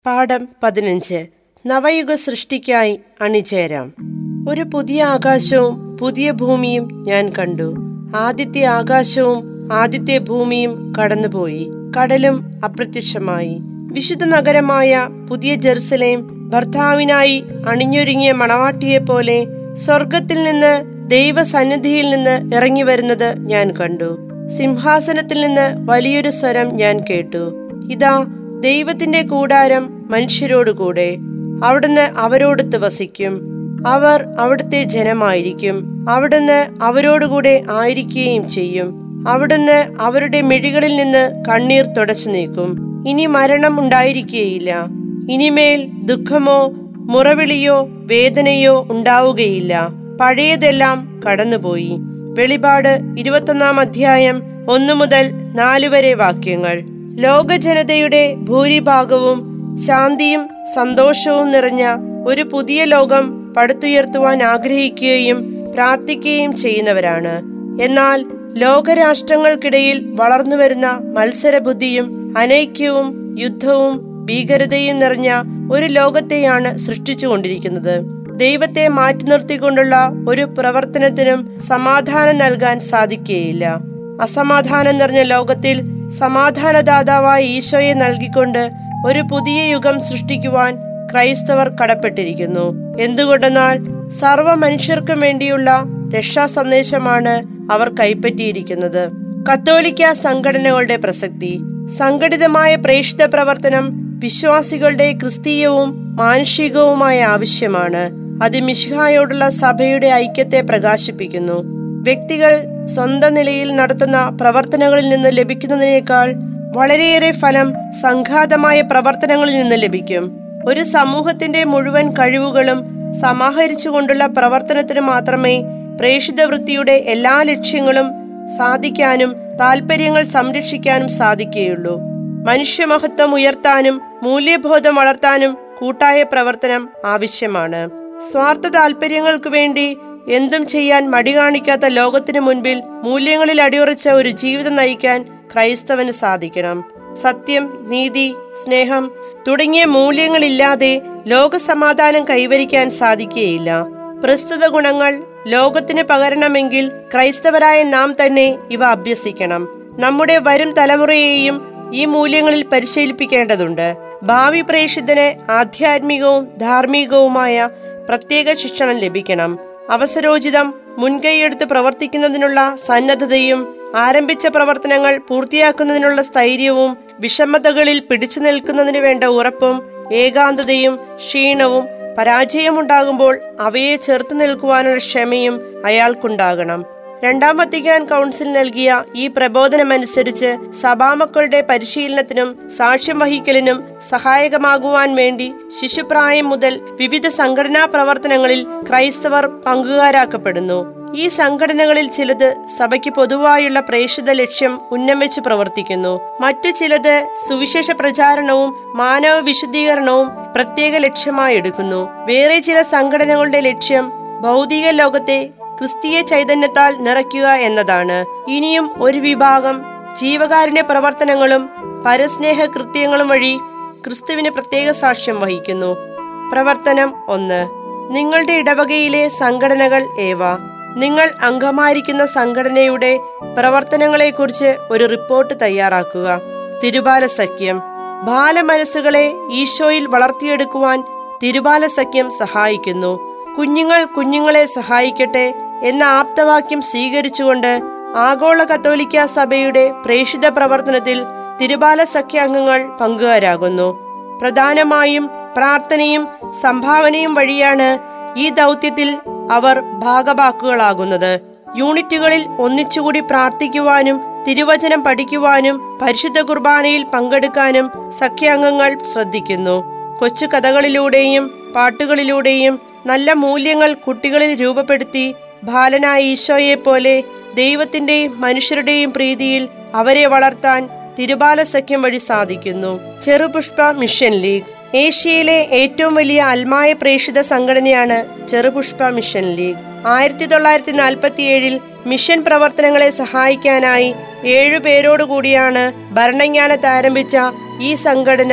പാഠം പതിനഞ്ച് നവയുഗ സൃഷ്ടിക്കായി അണിചേരാം ഒരു പുതിയ ആകാശവും പുതിയ ഭൂമിയും ഞാൻ കണ്ടു ആദ്യത്തെ ആകാശവും ആദ്യത്തെ ഭൂമിയും കടന്നുപോയി കടലും അപ്രത്യക്ഷമായി വിശുദ്ധ നഗരമായ പുതിയ ജെറുസലേം ഭർത്താവിനായി അണിഞ്ഞൊരുങ്ങിയ മണവാട്ടിയെപ്പോലെ സ്വർഗത്തിൽ നിന്ന് ദൈവസന്നിധിയിൽ നിന്ന് ഇറങ്ങി വരുന്നത് ഞാൻ കണ്ടു സിംഹാസനത്തിൽ നിന്ന് വലിയൊരു സ്വരം ഞാൻ കേട്ടു ഇതാ ദൈവത്തിന്റെ കൂടാരം മനുഷ്യരോടുകൂടെ അവിടുന്ന് അവരോടൊത്ത് വസിക്കും അവർ അവിടുത്തെ ജനമായിരിക്കും അവിടുന്ന് അവരോടുകൂടെ ആയിരിക്കുകയും ചെയ്യും അവിടുന്ന് അവരുടെ മിഴികളിൽ നിന്ന് കണ്ണീർ തുടച്ചു നീക്കും ഇനി മരണം ഉണ്ടായിരിക്കുകയില്ല ഇനിമേൽ ദുഃഖമോ മുറവിളിയോ വേദനയോ ഉണ്ടാവുകയില്ല പഴയതെല്ലാം കടന്നുപോയി വെളിപാട് ഇരുപത്തൊന്നാം അധ്യായം ഒന്നു മുതൽ നാല് വരെ വാക്യങ്ങൾ ലോക ജനതയുടെ ഭൂരിഭാഗവും ശാന്തിയും സന്തോഷവും നിറഞ്ഞ ഒരു പുതിയ ലോകം പടുത്തുയർത്തുവാൻ ആഗ്രഹിക്കുകയും പ്രാർത്ഥിക്കുകയും ചെയ്യുന്നവരാണ് എന്നാൽ ലോകരാഷ്ട്രങ്ങൾക്കിടയിൽ വളർന്നുവരുന്ന മത്സരബുദ്ധിയും അനൈക്യവും യുദ്ധവും ഭീകരതയും നിറഞ്ഞ ഒരു ലോകത്തെയാണ് സൃഷ്ടിച്ചുകൊണ്ടിരിക്കുന്നത് ദൈവത്തെ മാറ്റി നിർത്തിക്കൊണ്ടുള്ള ഒരു പ്രവർത്തനത്തിനും സമാധാനം നൽകാൻ സാധിക്കുകയില്ല അസമാധാനം നിറഞ്ഞ ലോകത്തിൽ സമാധാനദാതാവായ ഈശോയെ നൽകിക്കൊണ്ട് ഒരു പുതിയ യുഗം സൃഷ്ടിക്കുവാൻ ക്രൈസ്തവർ കടപ്പെട്ടിരിക്കുന്നു എന്തുകൊണ്ടെന്നാൽ സർവ മനുഷ്യർക്കും വേണ്ടിയുള്ള രക്ഷാ സന്ദേശമാണ് അവർ കൈപ്പറ്റിയിരിക്കുന്നത് കത്തോലിക്ക സംഘടനകളുടെ പ്രസക്തി സംഘടിതമായ പ്രേക്ഷിത പ്രവർത്തനം വിശ്വാസികളുടെ ക്രിസ്തീയവും മാനുഷികവുമായ ആവശ്യമാണ് അത് മിഷിഹായോടുള്ള സഭയുടെ ഐക്യത്തെ പ്രകാശിപ്പിക്കുന്നു വ്യക്തികൾ സ്വന്തം നിലയിൽ നടത്തുന്ന പ്രവർത്തനങ്ങളിൽ നിന്ന് ലഭിക്കുന്നതിനേക്കാൾ വളരെയേറെ ഫലം സംഘാതമായ പ്രവർത്തനങ്ങളിൽ നിന്ന് ലഭിക്കും ഒരു സമൂഹത്തിന്റെ മുഴുവൻ കഴിവുകളും സമാഹരിച്ചുകൊണ്ടുള്ള പ്രവർത്തനത്തിന് മാത്രമേ പ്രേക്ഷിത വൃത്തിയുടെ എല്ലാ ലക്ഷ്യങ്ങളും സാധിക്കാനും താല്പര്യങ്ങൾ സംരക്ഷിക്കാനും സാധിക്കുകയുള്ളൂ മനുഷ്യമഹത്വം ഉയർത്താനും മൂല്യബോധം വളർത്താനും കൂട്ടായ പ്രവർത്തനം ആവശ്യമാണ് സ്വാർത്ഥ താല്പര്യങ്ങൾക്ക് വേണ്ടി എന്തും ചെയ്യാൻ മടി കാണിക്കാത്ത ലോകത്തിനു മുൻപിൽ മൂല്യങ്ങളിൽ അടിയുറച്ച ഒരു ജീവിതം നയിക്കാൻ ക്രൈസ്തവന് സാധിക്കണം സത്യം നീതി സ്നേഹം തുടങ്ങിയ മൂല്യങ്ങളില്ലാതെ ലോകസമാധാനം കൈവരിക്കാൻ സാധിക്കുകയില്ല പ്രസ്തുത ഗുണങ്ങൾ ലോകത്തിന് പകരണമെങ്കിൽ ക്രൈസ്തവരായ നാം തന്നെ ഇവ അഭ്യസിക്കണം നമ്മുടെ വരും തലമുറയെയും ഈ മൂല്യങ്ങളിൽ പരിശീലിപ്പിക്കേണ്ടതുണ്ട് ഭാവി പ്രേക്ഷിതന് ആധ്യാത്മികവും ധാർമ്മികവുമായ പ്രത്യേക ശിക്ഷണം ലഭിക്കണം അവസരോചിതം മുൻകൈയെടുത്ത് പ്രവർത്തിക്കുന്നതിനുള്ള സന്നദ്ധതയും ആരംഭിച്ച പ്രവർത്തനങ്ങൾ പൂർത്തിയാക്കുന്നതിനുള്ള സ്ഥൈര്യവും വിഷമതകളിൽ പിടിച്ചു നിൽക്കുന്നതിന് വേണ്ട ഉറപ്പും ഏകാന്തതയും ക്ഷീണവും പരാജയമുണ്ടാകുമ്പോൾ അവയെ ചെറുത്തു നിൽക്കുവാനുള്ള ക്ഷമയും അയാൾക്കുണ്ടാകണം രണ്ടാം വത്തിക്കാൻ കൗൺസിൽ നൽകിയ ഈ പ്രബോധനമനുസരിച്ച് സഭാമക്കളുടെ പരിശീലനത്തിനും സാക്ഷ്യം വഹിക്കലിനും സഹായകമാകുവാൻ വേണ്ടി ശിശുപ്രായം മുതൽ വിവിധ സംഘടനാ പ്രവർത്തനങ്ങളിൽ ക്രൈസ്തവർ പങ്കുകാരാക്കപ്പെടുന്നു ഈ സംഘടനകളിൽ ചിലത് സഭയ്ക്ക് പൊതുവായുള്ള പ്രേക്ഷിത ലക്ഷ്യം ഉന്നമിച്ച് പ്രവർത്തിക്കുന്നു മറ്റു ചിലത് സുവിശേഷ പ്രചാരണവും മാനവ വിശുദ്ധീകരണവും പ്രത്യേക ലക്ഷ്യമായി എടുക്കുന്നു വേറെ ചില സംഘടനകളുടെ ലക്ഷ്യം ഭൗതിക ലോകത്തെ ക്രിസ്തീയ ചൈതന്യത്താൽ നിറയ്ക്കുക എന്നതാണ് ഇനിയും ഒരു വിഭാഗം ജീവകാരുണ്യ പ്രവർത്തനങ്ങളും പരസ്നേഹ കൃത്യങ്ങളും വഴി ക്രിസ്തുവിന് പ്രത്യേക സാക്ഷ്യം വഹിക്കുന്നു പ്രവർത്തനം ഒന്ന് നിങ്ങളുടെ ഇടവകയിലെ സംഘടനകൾ ഏവ നിങ്ങൾ അംഗമായിരിക്കുന്ന സംഘടനയുടെ പ്രവർത്തനങ്ങളെക്കുറിച്ച് ഒരു റിപ്പോർട്ട് തയ്യാറാക്കുക തിരുബാല സഖ്യം ബാലമനസ്സുകളെ ഈശോയിൽ വളർത്തിയെടുക്കുവാൻ തിരുബാല സഖ്യം സഹായിക്കുന്നു കുഞ്ഞുങ്ങൾ കുഞ്ഞുങ്ങളെ സഹായിക്കട്ടെ എന്ന ആപ്തവാക്യം സ്വീകരിച്ചുകൊണ്ട് ആഗോള കത്തോലിക്ക സഭയുടെ പ്രേക്ഷിത പ്രവർത്തനത്തിൽ തിരുബാല സഖ്യാംഗങ്ങൾ പങ്കുകാരാകുന്നു പ്രധാനമായും പ്രാർത്ഥനയും സംഭാവനയും വഴിയാണ് ഈ ദൗത്യത്തിൽ അവർ ഭാഗവാക്കുകളാകുന്നത് യൂണിറ്റുകളിൽ ഒന്നിച്ചുകൂടി പ്രാർത്ഥിക്കുവാനും തിരുവചനം പഠിക്കുവാനും പരിശുദ്ധ കുർബാനയിൽ പങ്കെടുക്കാനും സഖ്യാംഗങ്ങൾ ശ്രദ്ധിക്കുന്നു കൊച്ചു കഥകളിലൂടെയും പാട്ടുകളിലൂടെയും നല്ല മൂല്യങ്ങൾ കുട്ടികളിൽ രൂപപ്പെടുത്തി ബാലനായ ഈശോയെ പോലെ ദൈവത്തിന്റെയും മനുഷ്യരുടെയും പ്രീതിയിൽ അവരെ വളർത്താൻ തിരുബാല സഖ്യം വഴി സാധിക്കുന്നു ചെറുപുഷ്പ മിഷൻ ലീഗ് ഏഷ്യയിലെ ഏറ്റവും വലിയ അൽമായ പ്രേക്ഷിത സംഘടനയാണ് ചെറുപുഷ്പ മിഷൻ ലീഗ് ആയിരത്തി തൊള്ളായിരത്തി നാൽപ്പത്തി ഏഴിൽ മിഷൻ പ്രവർത്തനങ്ങളെ സഹായിക്കാനായി ഏഴു പേരോടുകൂടിയാണ് ഭരണജ്ഞാനത്ത് ആരംഭിച്ച ഈ സംഘടന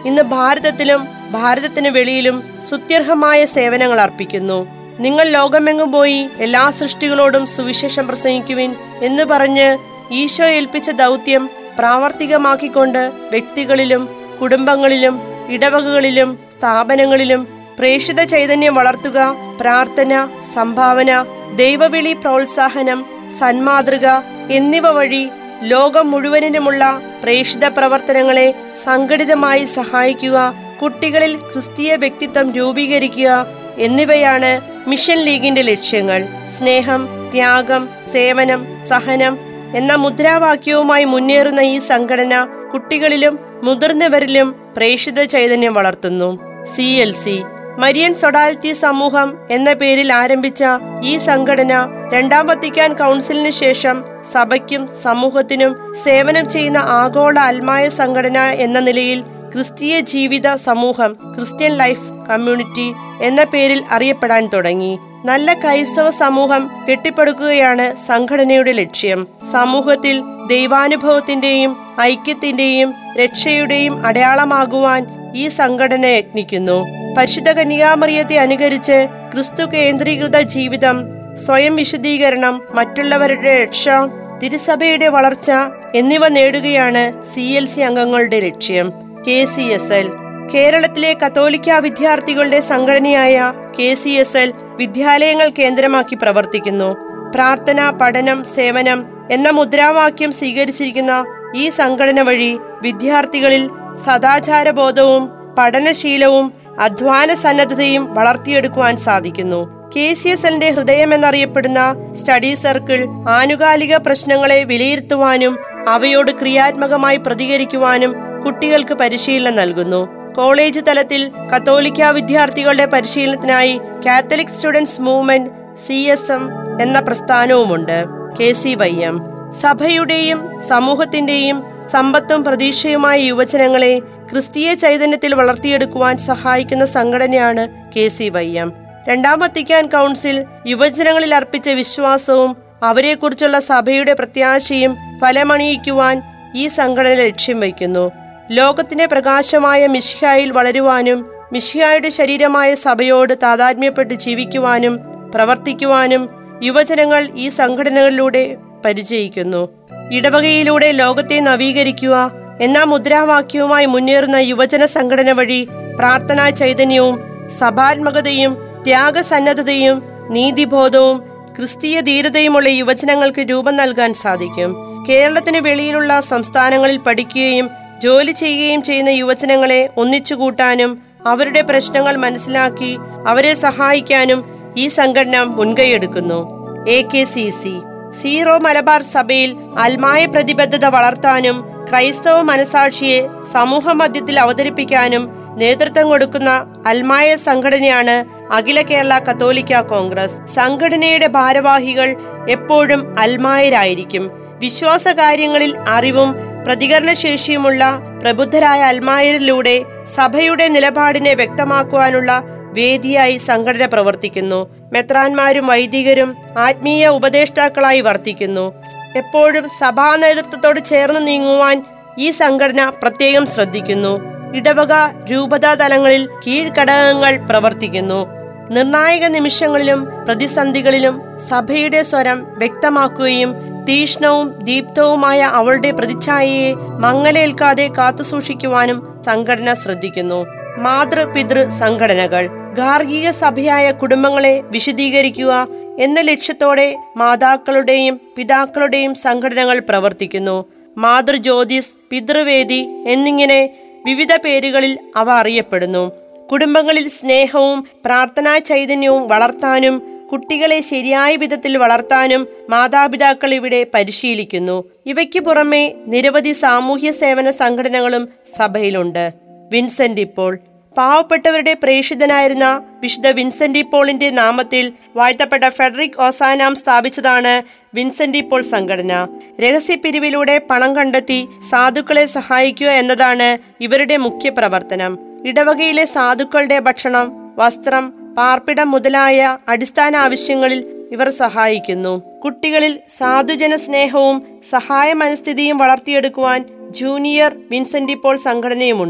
ഇന്ന് ഭാരതത്തിലും ഭാരതത്തിന് വെളിയിലും സുത്യർഹമായ സേവനങ്ങൾ അർപ്പിക്കുന്നു നിങ്ങൾ ലോകമെങ്ങും പോയി എല്ലാ സൃഷ്ടികളോടും സുവിശേഷം പ്രസംഗിക്കുവിൻ എന്ന് പറഞ്ഞ് ഈശോ ഏൽപ്പിച്ച ദൗത്യം പ്രാവർത്തികമാക്കിക്കൊണ്ട് വ്യക്തികളിലും കുടുംബങ്ങളിലും ഇടവകകളിലും സ്ഥാപനങ്ങളിലും പ്രേക്ഷിത ചൈതന്യം വളർത്തുക പ്രാർത്ഥന സംഭാവന ദൈവവിളി പ്രോത്സാഹനം സന്മാതൃക എന്നിവ വഴി ലോകം മുഴുവനിലുമുള്ള പ്രേക്ഷിത പ്രവർത്തനങ്ങളെ സംഘടിതമായി സഹായിക്കുക കുട്ടികളിൽ ക്രിസ്തീയ വ്യക്തിത്വം രൂപീകരിക്കുക എന്നിവയാണ് മിഷൻ ലീഗിന്റെ ലക്ഷ്യങ്ങൾ സ്നേഹം ത്യാഗം സേവനം സഹനം എന്ന മുദ്രാവാക്യവുമായി മുന്നേറുന്ന ഈ സംഘടന കുട്ടികളിലും മുതിർന്നവരിലും പ്രേക്ഷിത ചൈതന്യം വളർത്തുന്നു C L C Marian sodality സമൂഹം എന്ന പേരിൽ ആരംഭിച്ച ഈ സംഘടന രണ്ടാം വത്തിക്കാൻ കൗൺസിലിന് ശേഷം സഭയ്ക്കും സമൂഹത്തിനും സേവനം ചെയ്യുന്ന ആഗോള അൽമായ സംഘടന എന്ന നിലയിൽ ക്രിസ്തീയ ജീവിത സമൂഹം ക്രിസ്ത്യൻ ലൈഫ് കമ്മ്യൂണിറ്റി എന്ന പേരിൽ അറിയപ്പെടാൻ തുടങ്ങി നല്ല ക്രൈസ്തവ സമൂഹം കെട്ടിപ്പടുക്കുകയാണ് സംഘടനയുടെ ലക്ഷ്യം സമൂഹത്തിൽ ദൈവാനുഭവത്തിന്റെയും ഐക്യത്തിന്റെയും രക്ഷയുടെയും അടയാളമാകുവാൻ ഈ സംഘടന യത്നിക്കുന്നു പരിശുദ്ധ കന്യാമറിയത്തെ അനുകരിച്ച് ക്രിസ്തു കേന്ദ്രീകൃത ജീവിതം സ്വയം വിശദീകരണം മറ്റുള്ളവരുടെ രക്ഷ തിരുസഭയുടെ വളർച്ച എന്നിവ നേടുകയാണ് സി എൽ സി അംഗങ്ങളുടെ ലക്ഷ്യം കെ സി എസ് എൽ കേരളത്തിലെ കത്തോലിക്ക വിദ്യാർത്ഥികളുടെ സംഘടനയായ കെ സി എസ് എൽ വിദ്യാലയങ്ങൾ കേന്ദ്രമാക്കി പ്രവർത്തിക്കുന്നു പ്രാർത്ഥന പഠനം സേവനം എന്ന മുദ്രാവാക്യം സ്വീകരിച്ചിരിക്കുന്ന ഈ സംഘടന വഴി വിദ്യാർത്ഥികളിൽ സദാചാരബോധവും പഠനശീലവും അധ്വാന സന്നദ്ധതയും വളർത്തിയെടുക്കുവാൻ സാധിക്കുന്നു കെ സി എസ് എല്ലിന്റെ ഹൃദയം എന്നറിയപ്പെടുന്ന സ്റ്റഡി സർക്കിൾ ആനുകാലിക പ്രശ്നങ്ങളെ വിലയിരുത്തുവാനും അവയോട് ക്രിയാത്മകമായി പ്രതികരിക്കുവാനും കുട്ടികൾക്ക് പരിശീലനം നൽകുന്നു കോളേജ് തലത്തിൽ കത്തോലിക്ക വിദ്യാർത്ഥികളുടെ പരിശീലനത്തിനായി Catholic students movement C S M എന്ന പ്രസ്ഥാനവുമുണ്ട് കെ സി വൈ എം സഭയുടെയും സമൂഹത്തിന്റെയും സമ്പത്തും പ്രതീക്ഷയുമായ യുവജനങ്ങളെ ക്രിസ്തീയ ചൈതന്യത്തിൽ വളർത്തിയെടുക്കുവാൻ സഹായിക്കുന്ന സംഘടനയാണ് കെ സി വൈ എം രണ്ടാം വത്തിക്കാൻ കൗൺസിൽ യുവജനങ്ങളിൽ അർപ്പിച്ച വിശ്വാസവും അവരെക്കുറിച്ചുള്ള സഭയുടെ പ്രത്യാശയും ഫലമണിയിക്കുവാൻ ഈ സംഘടന ലക്ഷ്യം വയ്ക്കുന്നു ലോകത്തിന്റെ പ്രകാശമായ മിഷിഹായിൽ വളരുവാനും മിഷിഹായുടെ ശരീരമായ സഭയോട് താതാത്മ്യപ്പെട്ട് ജീവിക്കുവാനും പ്രവർത്തിക്കുവാനും യുവജനങ്ങൾ ഈ സംഘടനകളിലൂടെ പരിചയിക്കുന്നു ഇടവകയിലൂടെ ലോകത്തെ നവീകരിക്കുക എന്ന മുദ്രാവാക്യവുമായി മുന്നേറുന്ന യുവജന സംഘടന വഴി പ്രാർത്ഥനാ ചൈതന്യവും സഭാത്മകതയും ത്യാഗസന്നദ്ധതയും നീതിബോധവും ക്രിസ്തീയ ധീരതയുമുള്ള യുവജനങ്ങൾക്ക് രൂപം നൽകാൻ സാധിക്കും കേരളത്തിന് വെളിയിലുള്ള സംസ്ഥാനങ്ങളിൽ പഠിക്കുകയും ജോലി ചെയ്യുകയും ചെയ്യുന്ന യുവജനങ്ങളെ ഒന്നിച്ചുകൂട്ടാനും അവരുടെ പ്രശ്നങ്ങൾ മനസ്സിലാക്കി അവരെ സഹായിക്കാനും ഈ സംഘടന മുൻകൈയെടുക്കുന്നു A K C C Syro Malabar സഭയിൽ അൽമായ പ്രതിബദ്ധത വളർത്താനും ക്രൈസ്തവ മനസാക്ഷിയെ സമൂഹ മധ്യത്തിൽ അവതരിപ്പിക്കാനും നേതൃത്വം കൊടുക്കുന്ന അൽമായ സംഘടനയാണ് അഖില കേരള കത്തോലിക്ക കോൺഗ്രസ് സംഘടനയുടെ ഭാരവാഹികൾ എപ്പോഴും അൽമായരായിരിക്കും വിശ്വാസ കാര്യങ്ങളിൽ അറിവും പ്രതികരണശേഷിയുമുള്ള പ്രബുദ്ധരായ അൽമായരിലൂടെ സഭയുടെ നിലപാടിനെ വ്യക്തമാക്കുവാനുള്ള വേദിയായി സംഘടന പ്രവർത്തിക്കുന്നു മെത്രാന്മാരും വൈദികരും ആത്മീയ ഉപദേഷ്ടാക്കളായി വർത്തിക്കുന്നു എപ്പോഴും സഭാ നേതൃത്വത്തോട് ചേർന്ന് നീങ്ങുവാൻ ഈ സംഘടന പ്രത്യേകം ശ്രദ്ധിക്കുന്നു ഇടവക രൂപതാ തലങ്ങളിൽ കീഴ്ഘടകങ്ങൾ പ്രവർത്തിക്കുന്നു നിർണായക നിമിഷങ്ങളിലും പ്രതിസന്ധികളിലും സഭയുടെ സ്വരം വ്യക്തമാക്കുകയും തീഷ്ണവും ദീപ്തവുമായ അവളുടെ പ്രതിച്ഛായയെ മങ്ങലേൽക്കാതെ കാത്തുസൂക്ഷിക്കുവാനും സംഘടന ശ്രദ്ധിക്കുന്നു മാതൃപിതൃ സംഘടനകൾ ഗാർഹിക സഭയായ കുടുംബങ്ങളെ വിശദീകരിക്കുക എന്ന ലക്ഷ്യത്തോടെ മാതാക്കളുടെയും പിതാക്കളുടെയും സംഘടനകൾ പ്രവർത്തിക്കുന്നു മാതൃജ്യോതിസ് പിതൃവേദി എന്നിങ്ങനെ വിവിധ പേരുകളിൽ അവ അറിയപ്പെടുന്നു കുടുംബങ്ങളിൽ സ്നേഹവും പ്രാർത്ഥനാ ചൈതന്യവും വളർത്താനും കുട്ടികളെ ശരിയായ വിധത്തിൽ വളർത്താനും മാതാപിതാക്കൾ ഇവിടെ പരിശീലിക്കുന്നു ഇവയ്ക്ക് പുറമെ നിരവധി സാമൂഹ്യ സേവന സംഘടനകളും സഭയിലുണ്ട് വിൻസെന്റ് ഇപ്പോൾ പാവപ്പെട്ടവരുടെ പ്രേഷിതനായിരുന്ന വിശുദ്ധ വിൻസെന്റ് പോളിന്റെ നാമത്തിൽ വാഴ്ത്തപ്പെട്ട ഫെഡറിക് ഓസാനാം സ്ഥാപിച്ചതാണ് വിൻസെന്റ് പോൾ സംഘടന രഹസ്യപ്പിരിവിലൂടെ പണം കണ്ടെത്തി സാധുക്കളെ സഹായിക്കുക എന്നതാണ് ഇവരുടെ മുഖ്യ പ്രവർത്തനം ഇടവകയിലെ സാധുക്കളുടെ ഭക്ഷണം വസ്ത്രം പാർപ്പിടം മുതലായ അടിസ്ഥാന ആവശ്യങ്ങളിൽ ഇവർ സഹായിക്കുന്നു കുട്ടികളിൽ സാധുജന സ്നേഹവും സഹായ മനസ്ഥിതിയും വളർത്തിയെടുക്കുവാൻ ജൂനിയർ വിൻസെന്റ് പോൾ സംഘടനയുമുണ്ട്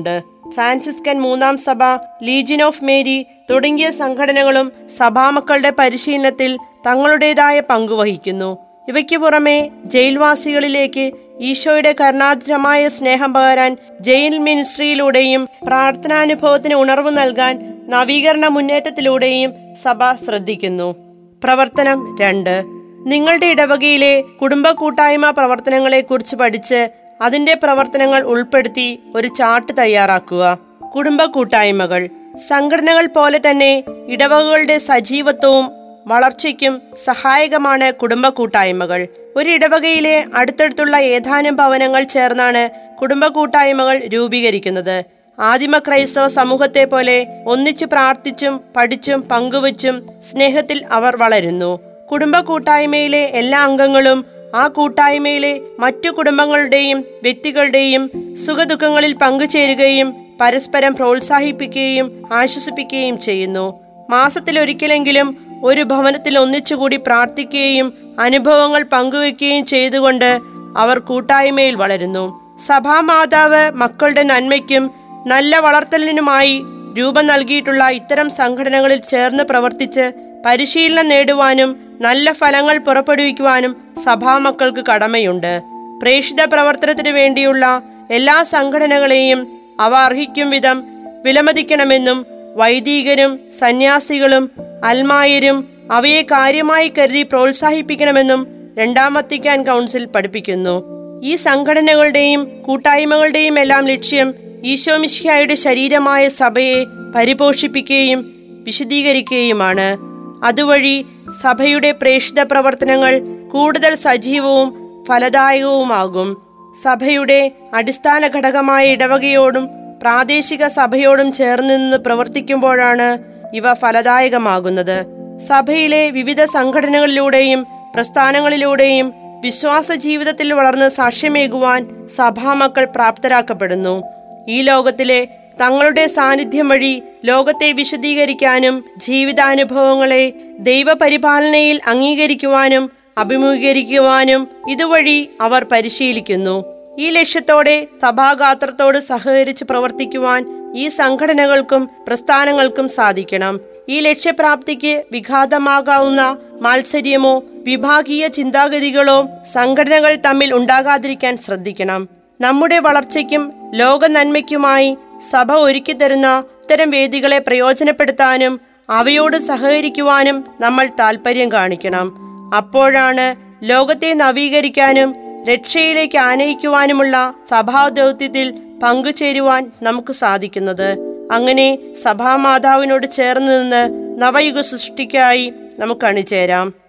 ഫ്രാൻസിസ്കൻ മൂന്നാം സഭ ലീജിയൻ ഓഫ് മേരി തുടങ്ങിയ സംഘടനകളും സഭാമക്കളുടെ പരിശീലനത്തിൽ തങ്ങളുടേതായ പങ്കുവഹിക്കുന്നു ഇവയ്ക്ക് പുറമെ ജയിൽവാസികളിലേക്ക് ഈശോയുടെ കരുണാർദ്രമായ സ്നേഹം പകരാൻ ജയിൽ മിനിസ്ട്രിയിലൂടെയും പ്രാർത്ഥനാനുഭവത്തിന് ഉണർവ് നൽകാൻ നവീകരണ മുന്നേറ്റത്തിലൂടെയും സഭ ശ്രദ്ധിക്കുന്നു പ്രവർത്തനം രണ്ട് നിങ്ങളുടെ ഇടവകയിലെ കുടുംബ കൂട്ടായ്മ പ്രവർത്തനങ്ങളെക്കുറിച്ച് പഠിച്ച് അതിന്റെ പ്രവർത്തനങ്ങൾ ഉൾപ്പെടുത്തി ഒരു ചാർട്ട് തയ്യാറാക്കുക കുടുംബ കൂട്ടായ്മകൾ സംഘടനകൾ പോലെ തന്നെ ഇടവകകളുടെ സജീവത്വവും വളർച്ചയ്ക്കും സഹായകമാണ് കുടുംബ കൂട്ടായ്മകൾ ഒരു ഇടവകയിലെ അടുത്തടുത്തുള്ള ഏതാനും ഭവനങ്ങൾ ചേർന്നാണ് കുടുംബ കൂട്ടായ്മകൾ രൂപീകരിക്കുന്നത് ആദിമ ക്രൈസ്തവ സമൂഹത്തെ പോലെ ഒന്നിച്ചു പ്രാർത്ഥിച്ചും പഠിച്ചും പങ്കുവച്ചും സ്നേഹത്തിൽ അവർ വളരുന്നു കുടുംബ കൂട്ടായ്മയിലെ എല്ലാ അംഗങ്ങളും ആ കൂട്ടായ്മയിലെ മറ്റു കുടുംബങ്ങളുടെയും വ്യക്തികളുടെയും സുഖദുഃഖങ്ങളിൽ പങ്കുചേരുകയും പരസ്പരം പ്രോത്സാഹിപ്പിക്കുകയും ആശ്വസിപ്പിക്കുകയും ചെയ്യുന്നു മാസത്തിലൊരിക്കലെങ്കിലും ഒരു ഭവനത്തിൽ ഒന്നിച്ചുകൂടി പ്രാർത്ഥിക്കുകയും അനുഭവങ്ങൾ പങ്കുവെക്കുകയും ചെയ്തുകൊണ്ട് അവർ കൂട്ടായ്മയിൽ വളരുന്നു സഭാമാതാവ് മക്കളുടെ നന്മയ്ക്കും നല്ല വളർത്തലിനുമായി രൂപം നൽകിയിട്ടുള്ള ഇത്തരം സംഘടനകളിൽ ചേർന്ന് പ്രവർത്തിച്ച് പരിശീലനം നേടുവാനും നല്ല ഫലങ്ങൾ പുറപ്പെടുവിക്കുവാനും സഭാമക്കൾക്ക് കടമയുണ്ട് പ്രേക്ഷിത പ്രവർത്തനത്തിനു വേണ്ടിയുള്ള എല്ലാ സംഘടനകളെയും അവ അർഹിക്കും വിധം വിലമതിക്കണമെന്നും വൈദികരും സന്യാസികളും അൽമായരും അവയെ കാര്യമായി കരുതി പ്രോത്സാഹിപ്പിക്കണമെന്നും രണ്ടാം വത്തിക്കാൻ കൗൺസിൽ പഠിപ്പിക്കുന്നു ഈ സംഘടനകളുടെയും കൂട്ടായ്മകളുടെയും എല്ലാം ലക്ഷ്യം ഈശോമിശിഹായുടെ ശരീരമായ സഭയെ പരിപോഷിപ്പിക്കുകയും വിശദീകരിക്കുകയുമാണ് അതുവഴി സഭയുടെ പ്രേക്ഷിത പ്രവർത്തനങ്ങൾ കൂടുതൽ സജീവവും ഫലദായകവുമാകും സഭയുടെ അടിസ്ഥാന ഘടകമായ ഇടവകയോടും പ്രാദേശിക സഭയോടും ചേർന്ന് നിന്ന് പ്രവർത്തിക്കുമ്പോഴാണ് ഇവ ഫലദായകമാകുന്നത് സഭയിലെ വിവിധ സംഘടനകളിലൂടെയും പ്രസ്ഥാനങ്ങളിലൂടെയും വിശ്വാസ ജീവിതത്തിൽ വളർന്ന് സാക്ഷ്യമേകുവാൻ സഭാമക്കൾ പ്രാപ്തരാക്കപ്പെടുന്നു ഈ ലോകത്തിലെ തങ്ങളുടെ സാന്നിധ്യം വഴി ലോകത്തെ വിശദീകരിക്കാനും ജീവിതാനുഭവങ്ങളെ ദൈവപരിപാലനയിൽ അംഗീകരിക്കുവാനും അഭിമുഖീകരിക്കുവാനും ഇതുവഴി അവർ പരിശീലിക്കുന്നു ഈ ലക്ഷ്യത്തോടെ സഭാഗാത്രത്തോട് സഹകരിച്ച് പ്രവർത്തിക്കുവാൻ ഈ സംഘടനകൾക്കും പ്രസ്ഥാനങ്ങൾക്കും സാധിക്കണം ഈ ലക്ഷ്യപ്രാപ്തിക്ക് വിഘാതമാകാവുന്ന മാത്സര്യമോ വിഭാഗീയ ചിന്താഗതികളോ സംഘടനകൾ തമ്മിൽ ഉണ്ടാകാതിരിക്കാൻ ശ്രദ്ധിക്കണം നമ്മുടെ വളർച്ചയ്ക്കും ലോക നന്മയ്ക്കുമായി സഭ ഒരുക്കി തരുന്ന ഇത്തരം വേദികളെ പ്രയോജനപ്പെടുത്താനും അവയോട് സഹകരിക്കുവാനും നമ്മൾ താല്പര്യം കാണിക്കണം അപ്പോഴാണ് ലോകത്തെ നവീകരിക്കാനും രക്ഷയിലേക്ക് ആനയിക്കുവാനുമുള്ള സഭാദൗത്യത്തിൽ പങ്കുചേരുവാൻ നമുക്ക് സാധിക്കുന്നത് അങ്ങനെ സഭാമാതാവിനോട് ചേർന്ന് നിന്ന് നവയുഗ സൃഷ്ടിക്കായി നമുക്ക് അണിചേരാം